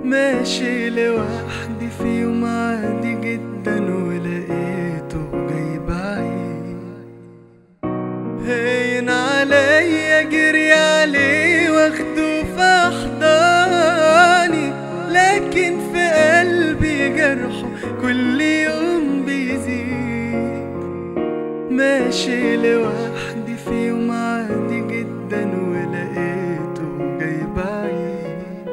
ماشي لوحدي في يوم عادي جدا ولقيته جاي بعيد هين عليا جري عليه واخده في احضاني لكن في قلبي جرحه كل يوم بيزيد ماشي لوحدي في يوم عادي جدا ولقيته جاي بعيد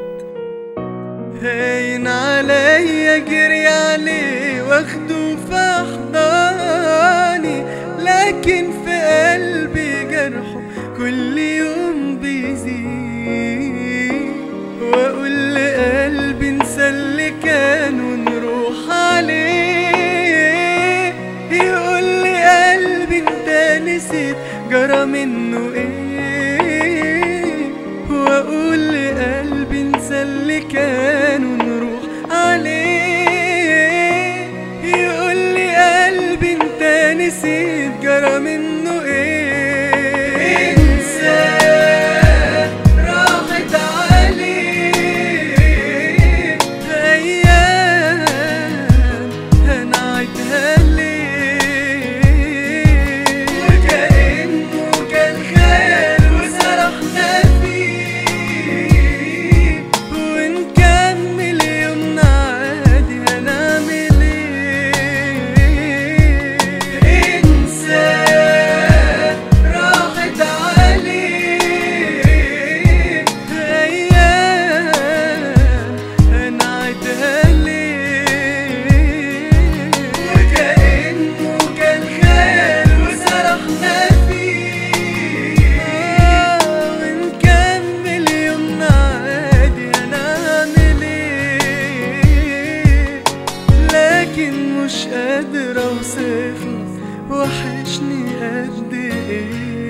هين عليا جري عليه واخده في احضاني لكن في قلبي جرحه كل يوم بيزيد واقول لقلبي انسى اللي كان ونروح عليه يقول لي قلبي انت نسيت جرى منه ايه واقول لقلبي انسى اللي كان ونروح عليه يقول لي قلبي انت نسيت جرى منه ايه انسى راحت عليه ايام هنعيدها ليه وكأنه كان خيال وسرحنا فيه ونكمل يومنا عادي هنعمل ايه انسى راحت عليه ايام هنعيدها ليه وكأنه كان خيال وسرحنا فيه ونكمل يومنا عادي هنعمل ايه لكن مش قادر اوصفه وحشني قد ايه